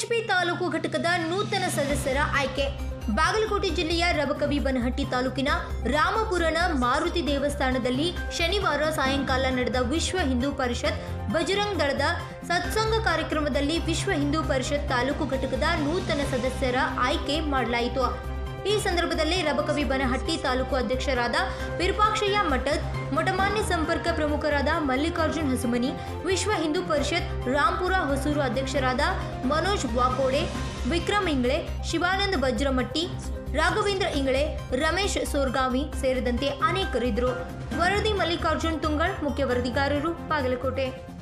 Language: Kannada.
ವಿಎಚ್ಪಿ ತಾಲೂಕು ಘಟಕದ ನೂತನ ಸದಸ್ಯರ ಆಯ್ಕೆ ಬಾಗಲಕೋಟೆ ಜಿಲ್ಲೆಯ ರಬಕವಿ ಬನಹಟ್ಟಿ ತಾಲೂಕಿನ ರಾಮಪುರನ ಮಾರುತಿ ದೇವಸ್ಥಾನದಲ್ಲಿ ಶನಿವಾರ ಸಾಯಂಕಾಲ ನಡೆದ ವಿಶ್ವ ಹಿಂದೂ ಪರಿಷತ್ ಬಜರಂಗ್ ದಳದ ಸತ್ಸಂಗ ಕಾರ್ಯಕ್ರಮದಲ್ಲಿ ವಿಶ್ವ ಹಿಂದೂ ಪರಿಷತ್ ತಾಲೂಕು ಘಟಕದ ನೂತನ ಸದಸ್ಯರ ಆಯ್ಕೆ ಮಾಡಲಾಯಿತು ಈ ಸಂದರ್ಭದಲ್ಲಿ ರಬಕವಿ ಬನಹಟ್ಟಿ ತಾಲೂಕು ಅಧ್ಯಕ್ಷರಾದ ವಿರೂಪಾಕ್ಷಯ್ಯ ಮಠದ್ ಮಠಮಾನ್ಯ ಸಂಪರ್ಕ ಪ್ರಮುಖರಾದ ಮಲ್ಲಿಕಾರ್ಜುನ್ ಹಸುಮನಿ ವಿಶ್ವ ಹಿಂದೂ ಪರಿಷತ್ ರಾಂಪುರ ಹೊಸೂರು ಅಧ್ಯಕ್ಷರಾದ ಮನೋಜ್ ವಾಕೋಡೆ ವಿಕ್ರಮ್ ಇಂಗ್ಳೆ ಶಿವಾನಂದ ವಜ್ರಮಟ್ಟಿ ರಾಘವೇಂದ್ರ ಇಂಗ್ಳೆ ರಮೇಶ್ ಸೋರ್ಗಾವಿ ಸೇರಿದಂತೆ ಅನೇಕರಿದ್ದರು ವರದಿ ಮಲ್ಲಿಕಾರ್ಜುನ್ ತುಂಗಳ್ ಮುಖ್ಯ ವರದಿಗಾರರು ಬಾಗಲಕೋಟೆ